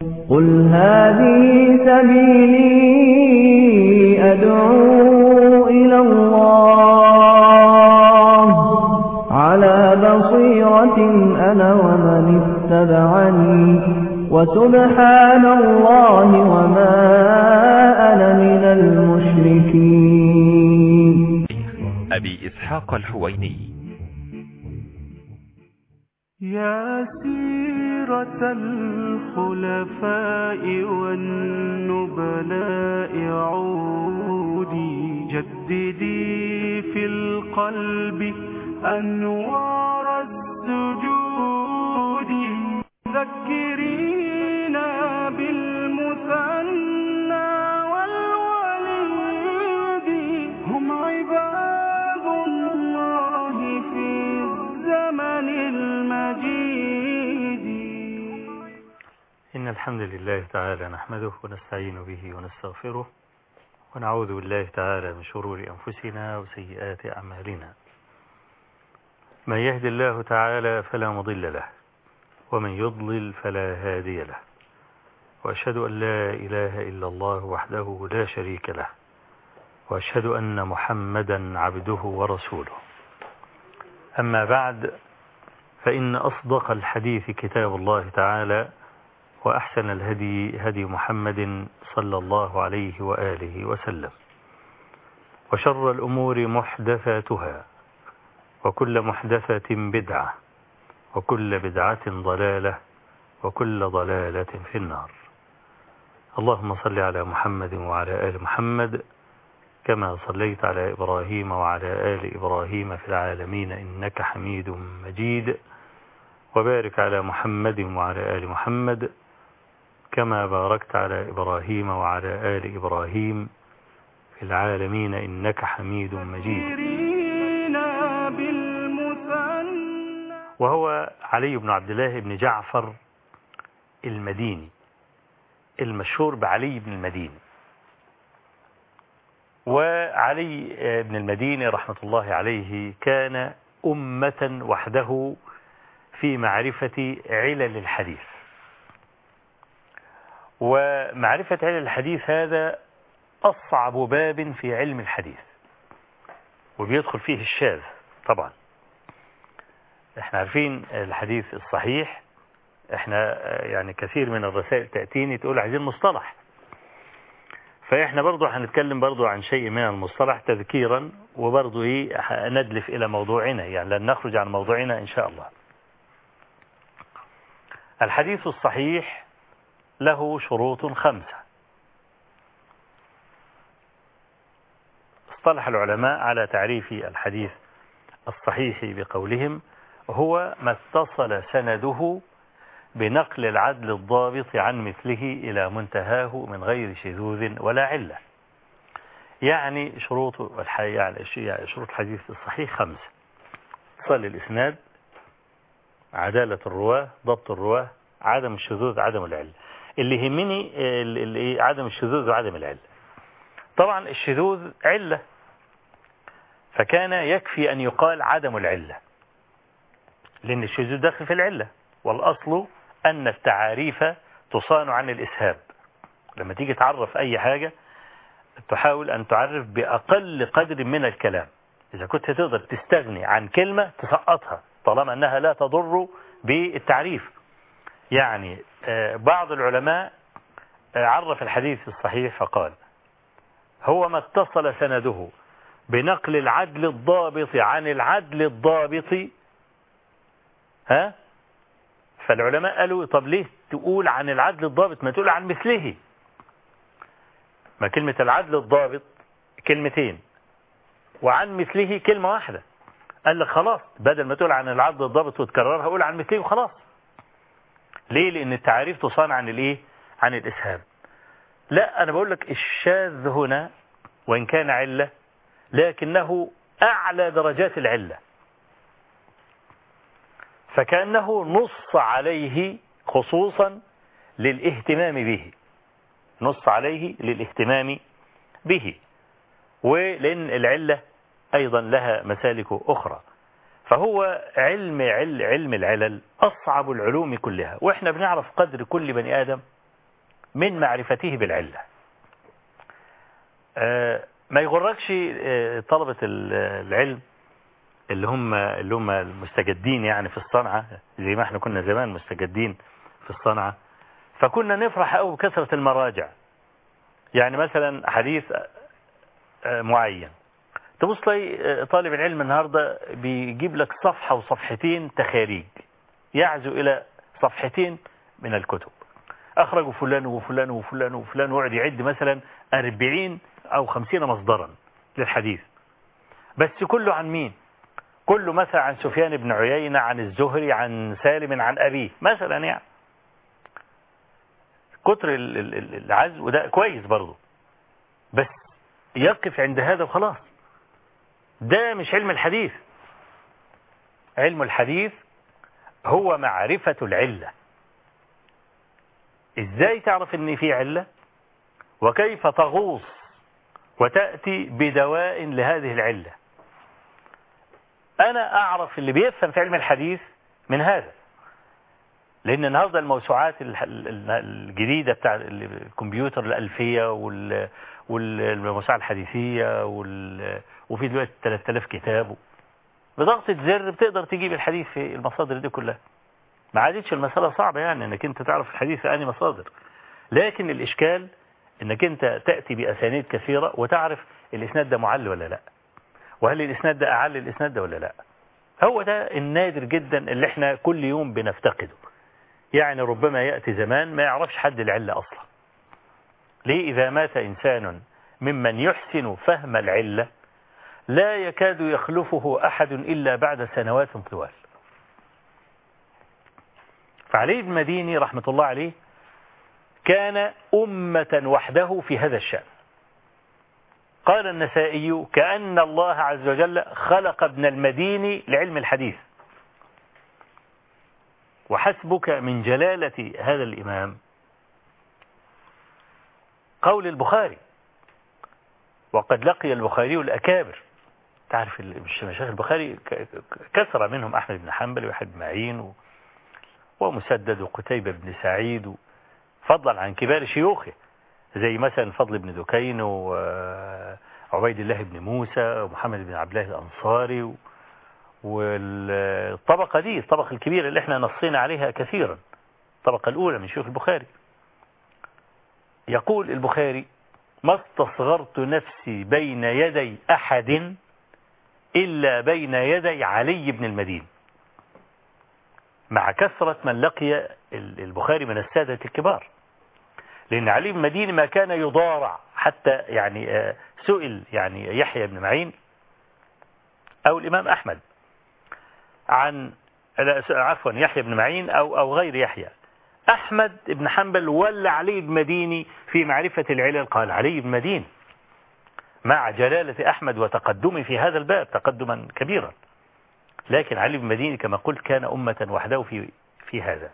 قل هذه سبيلي أدعو إلى الله على بصيرة أنا ومن اتبعني وسبحان الله وما أنا من المشركين أبي إسحاق الحويني يا سيرة الخلفاء والنبلاء عودي جددي في القلب أنوار السجود ذكرينا بالمثنى والوليد هم عباد الله في الزمن المجيد إن الحمد لله تعالى نحمده ونستعين به ونستغفره ونعوذ بالله تعالى من شرور أنفسنا وسيئات أعمالنا من يهد الله تعالى فلا مضل له ومن يضلل فلا هادي له وأشهد أن لا إله إلا الله وحده لا شريك له وأشهد أن محمدا عبده ورسوله أما بعد فإن أصدق الحديث كتاب الله تعالى وأحسن الهدي هدي محمد صلى الله عليه وآله وسلم وشر الأمور محدثاتها وكل محدثة بدعة وكل بدعة ضلالة وكل ضلالة في النار اللهم صل على محمد وعلى آل محمد كما صليت على إبراهيم وعلى آل إبراهيم في العالمين إنك حميد مجيد وبارك على محمد وعلى آل محمد كما باركت على إبراهيم وعلى آل إبراهيم في العالمين إنك حميد مجيد ذكرينا بالمثنى وهو علي بن عبد الله بن جعفر المديني المشهور بعلي بن المديني وعلي بن المديني رحمة الله عليه كان أمة وحده في معرفة علل الحديث ومعرفة علل الحديث هذا أصعب باب في علم الحديث وبيدخل فيه الشاذ طبعا احنا عارفين الحديث الصحيح احنا يعني كثير من الرسائل تأتيني تقول عايزين مصطلح فاحنا برضو هنتكلم برضو عن شيء من المصطلح تذكيرا وبرضو ايه ندلف الى موضوعنا يعني لن نخرج عن موضوعنا ان شاء الله الحديث الصحيح له شروط خمسة اصطلح العلماء على تعريف الحديث الصحيح بقولهم هو ما اتصل سنده بنقل العدل الضابط عن مثله إلى منتهاه من غير شذوذ ولا علة يعني شروط الحي... يعني شروط الحديث الصحيح خمسة اتصال الإسناد عدالة الرواة ضبط الرواة عدم الشذوذ عدم العلة اللي يهمني اللي عدم الشذوذ وعدم العلة طبعا الشذوذ علة فكان يكفي أن يقال عدم العلة لأن الشذوذ داخل في العلة والأصل أن التعاريف تصان عن الإسهاب لما تيجي تعرف أي حاجة تحاول أن تعرف بأقل قدر من الكلام إذا كنت تقدر تستغني عن كلمة تسقطها طالما أنها لا تضر بالتعريف يعني بعض العلماء عرف الحديث الصحيح فقال هو ما اتصل سنده بنقل العدل الضابط عن العدل الضابط ها فالعلماء قالوا طب ليه تقول عن العدل الضابط ما تقول عن مثله ما كلمة العدل الضابط كلمتين وعن مثله كلمة واحدة قال لك خلاص بدل ما تقول عن العدل الضابط وتكررها قول عن مثله وخلاص ليه لان التعريف تصان عن الايه عن الاسهاب لا انا بقول لك الشاذ هنا وان كان علة لكنه اعلى درجات العله فكأنه نص عليه خصوصا للاهتمام به نص عليه للاهتمام به ولأن العلة أيضا لها مسالك أخرى فهو علم علم, علم العلل أصعب العلوم كلها وإحنا بنعرف قدر كل بني آدم من معرفته بالعلة آه، ما يغركش آه، طلبة ال- العلم اللي هم اللي هم المستجدين يعني في الصنعة زي ما احنا كنا زمان مستجدين في الصنعة فكنا نفرح قوي بكثرة المراجع يعني مثلا حديث آه، معين تبص تلاقي آه، طالب العلم النهاردة بيجيب لك صفحة وصفحتين تخاريج يعزو إلى صفحتين من الكتب أخرجوا فلان وفلان وفلان وفلان ويقعد يعد مثلا 40 أو 50 مصدرا للحديث بس كله عن مين كله مثلا عن سفيان بن عيينة عن الزهري عن سالم عن أبيه مثلا يعني كتر ال- ال- ال- العزو ده كويس برضه بس يقف عند هذا وخلاص ده مش علم الحديث علم الحديث هو معرفة العلة ازاي تعرف ان في علة وكيف تغوص وتأتي بدواء لهذه العلة انا اعرف اللي بيفهم في علم الحديث من هذا لان النهارده الموسوعات الح- ال- ال- الجديده بتاع ال- الكمبيوتر الالفيه وال- والموسوعه الحديثيه وال- وفي دلوقتي 3000 كتاب بضغطه زر بتقدر تجيب الحديث في المصادر دي كلها ما عادتش المساله صعبه يعني انك انت تعرف الحديث في انهي مصادر لكن الاشكال انك انت تاتي باسانيد كثيره وتعرف الاسناد ده معل ولا لا وهل الاسناد ده اعل الاسناد ده ولا لا هو ده النادر جدا اللي احنا كل يوم بنفتقده يعني ربما يأتي زمان ما يعرفش حد العلة أصلا ليه إذا مات إنسان ممن يحسن فهم العلة لا يكاد يخلفه أحد إلا بعد سنوات طوال فعلي بن مديني رحمة الله عليه كان أمة وحده في هذا الشأن قال النسائي كأن الله عز وجل خلق ابن المديني لعلم الحديث وحسبك من جلالة هذا الإمام قول البخاري وقد لقي البخاري الأكابر تعرف ال- مش- مشايخ البخاري ك- ك- كثر منهم أحمد بن حنبل ويحيى بن معين و- ومسدد وقتيبة بن سعيد و- فضلا عن كبار شيوخه زي مثلا فضل بن دكين وعبيد الله بن موسى ومحمد بن عبد الله الأنصاري و- والطبقة دي الطبقة الكبيرة اللي احنا نصينا عليها كثيرا الطبقة الأولى من شيوخ البخاري يقول البخاري ما استصغرت نفسي بين يدي أحد إلا بين يدي علي بن المدين مع كثرة من لقي ال- البخاري من السادة الكبار لأن علي بن المدين ما كان يضارع حتى يعني آه، سئل يعني يحيى بن معين أو الإمام أحمد عن لا، عفوا يحيى بن معين أو أو غير يحيى أحمد بن حنبل ولا علي بن مديني في معرفة العلل قال علي بن مدين مع جلالة أحمد وتقدمه في هذا الباب تقدما كبيرا لكن علي بن مديني كما قلت كان أمة وحده في في هذا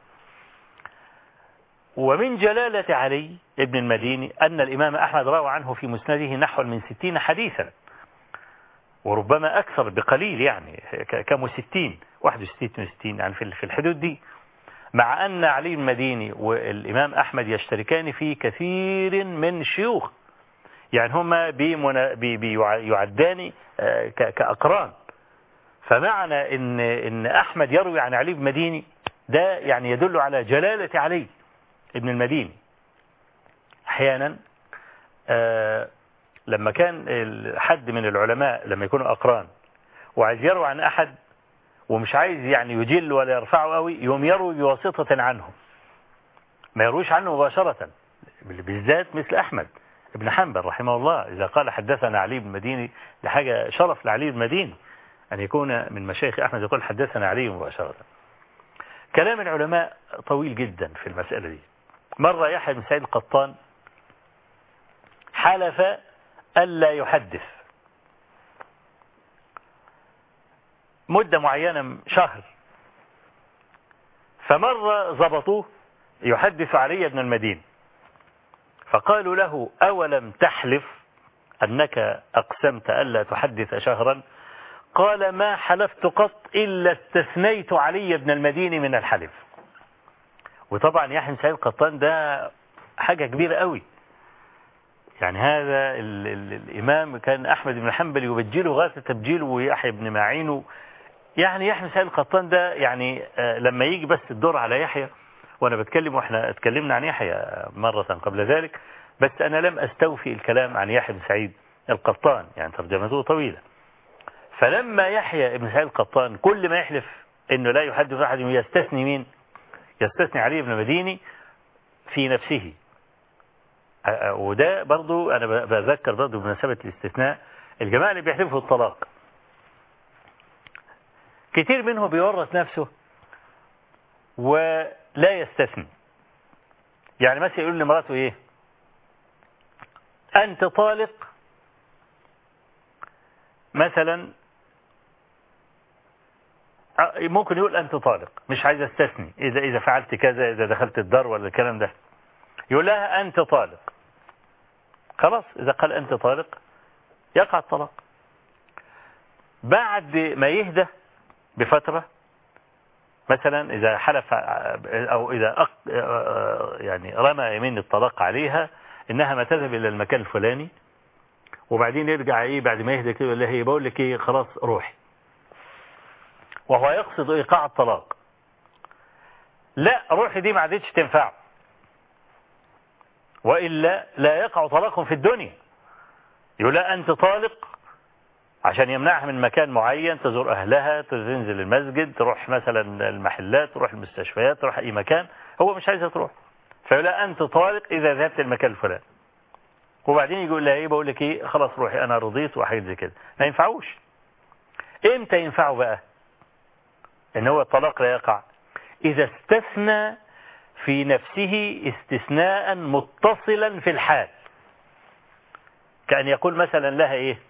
ومن جلالة علي بن المديني أن الإمام أحمد روى عنه في مسنده نحو من ستين حديثا وربما أكثر بقليل يعني ك- كم ستين واحد وستين وستين يعني في في الحدود دي مع أن علي المديني والإمام أحمد يشتركان في كثير من الشيوخ يعني هما بمنا- بي- بيع- يعدان آه، ك- كأقران فمعنى إن إن أحمد يروي عن علي بن مديني ده يعني يدل على جلالة علي ابن المديني أحيانا آه، لما كان ال- حد من العلماء لما يكونوا أقران وعايز يروي عن أحد ومش عايز يعني يجل ولا يرفعه قوي يوم يروي بواسطة عنه ما يرويش عنه مباشرة بالذات مثل أحمد ابن حنبل رحمه الله إذا قال حدثنا علي بن مديني لحاجة شرف لعلي بن مديني أن يكون من مشايخ أحمد يقول حدثنا علي مباشرة كلام العلماء طويل جدا في المسألة دي مرة يحيى بن سعيد القطان حلف ألا يحدث مدة معينة شهر فمرة ضبطوه يحدث علي بن المدين فقالوا له أولم تحلف أنك أقسمت ألا تحدث شهرا قال ما حلفت قط إلا استثنيت علي بن المدين من الحلف وطبعا يحيى بن سعيد القطان ده حاجة كبيرة قوي يعني هذا ال ال الإمام كان أحمد بن حنبل يبجله غاية التبجيل ويحيى بن معين يعني يحيى سعيد القطان ده يعني آه لما يجي بس الدور على يحيى وأنا بتكلم وإحنا اتكلمنا عن يحيى مرة قبل ذلك بس أنا لم أستوفي الكلام عن يحيى بن سعيد القطان يعني ترجمته طويلة فلما يحيى بن سعيد القطان كل ما يحلف انه لا يحدث احد يستثني مين يستثني علي بن مديني في نفسه وده برضو انا بذكر برضو بمناسبة الاستثناء الجماعة اللي بيحلفوا الطلاق كتير منهم بيورط نفسه ولا يستثني يعني مثلا يقول لمراته ايه انت طالق مثلا ممكن يقول أنت طالق مش عايز استثني إذا إذا فعلت كذا إذا دخلت الدار ولا الكلام ده يقول لها أنت طالق خلاص إذا قال أنت طالق يقع الطلاق بعد ما يهدى بفترة مثلا إذا حلف أو إذا أق... يعني رمى يمين الطلاق عليها إنها ما تذهب إلى المكان الفلاني وبعدين يرجع إيه بعد ما يهدى كده يقول لها إيه بقول لك إيه خلاص روحي وهو يقصد إيقاع الطلاق لا روحي دي ما عادتش تنفع وإلا لا يقع طلاق في الدنيا يقول لا أنت طالق عشان يمنعها من مكان معين تزور أهلها تنزل المسجد تروح مثلا المحلات تروح المستشفيات تروح أي مكان هو مش عايزها تروح فيقول لا أنت طالق إذا ذهبت المكان الفلاني وبعدين يقول لها إيه بقول لك إيه خلاص روحي أنا رضيت وحاجات زي كده ما ينفعوش إمتى ينفعوا بقى ان هو الطلاق لا يقع اذا استثنى في نفسه استثناء متصلا في الحال كأن يقول مثلا لها ايه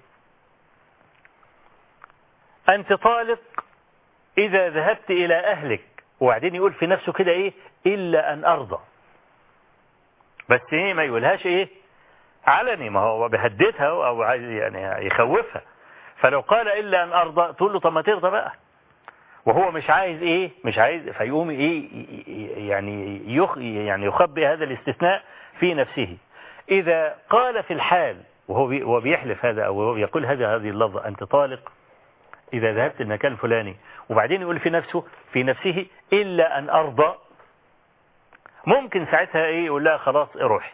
انت طالق اذا ذهبت الى اهلك وبعدين يقول في نفسه كده ايه الا ان ارضى بس ايه ما يقولهاش ايه علني ما هو بيهددها او عايز يعني يخوفها فلو قال الا ان ارضى تقول له طب ما ترضى بقى وهو مش عايز ايه مش عايز فيقوم ايه يعني يخ يعني يخبئ هذا الاستثناء في نفسه اذا قال في الحال وهو بيحلف هذا او هو بيقول هذا هذه اللفظه انت طالق اذا ذهبت المكان الفلاني وبعدين يقول في نفسه في نفسه الا ان ارضى ممكن ساعتها ايه يقول لها خلاص روحي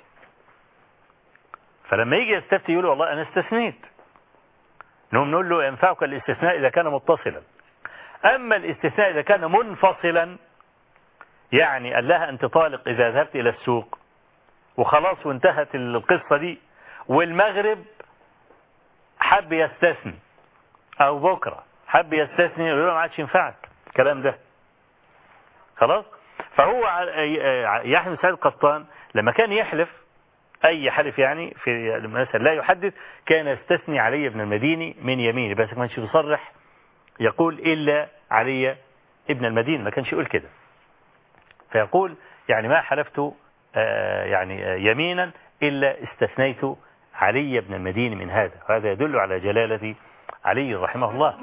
فلما يجي يستفتي يقول والله انا استثنيت نقوم نقول له ينفعك الاستثناء اذا كان متصلا أما الاستثناء إذا كان منفصلا يعني قال لها أنت طالق إذا ذهبت إلى السوق وخلاص وانتهت القصة دي والمغرب حب يستثني أو بكرة حب يستثني يقول له ما عادش ينفعك الكلام ده خلاص فهو يحيى سعيد القطان لما كان يحلف أي حلف يعني في مثلا لا يحدث كان يستثني علي بن المديني من يمينه بس ما كانش بيصرح يقول إلا علي ابن المدين ما كانش يقول كده فيقول يعني ما حلفت يعني يمينا إلا استثنيت علي بن المدين من هذا وهذا يدل على جلالة علي رحمه الله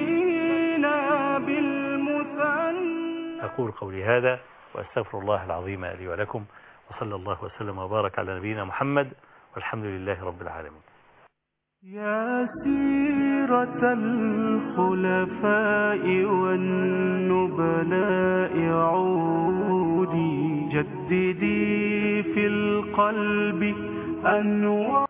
أقول قولي هذا وأستغفر الله العظيم لي ولكم وصلى الله وسلم وبارك على نبينا محمد والحمد لله رب العالمين يا سيرة الخلفاء والنبلاء عودي جددي في القلب أنوار